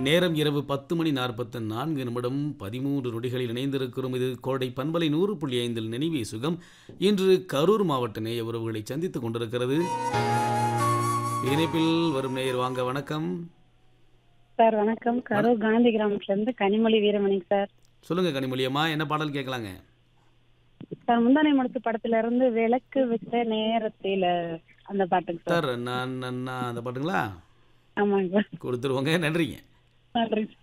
நேரம் இரவு பத்து மணி நாற்பத்து நான்கு நிமிடம் பதிமூன்று நொடிகளில் இணைந்திருக்கிறோம் இது கோடை பண்பலை நூறு புள்ளி ஐந்தில் நினைவே சுகம் இன்று கரூர் மாவட்ட நேய உறவுகளை சந்தித்துக் கொண்டிருக்கிறது இணைப்பில் வரும் நேயர் வாங்க வணக்கம் சார் வணக்கம் கரூர் காந்தி கிராமத்துல இருந்து கனிமொழி வீரமணிங்க சார் சொல்லுங்க கனிமொழியம்மா என்ன பாடல் கேட்கலாங்க சார் முந்தானை மடுத்து படத்துல இருந்து விளக்கு வச்ச நேரத்தில அந்த பாட்டுங்க சார் சார் நான் நான் அந்த பாட்டுங்களா ஆமாங்க சார் கொடுத்துருவோங்க நன்றிங்க நன்றி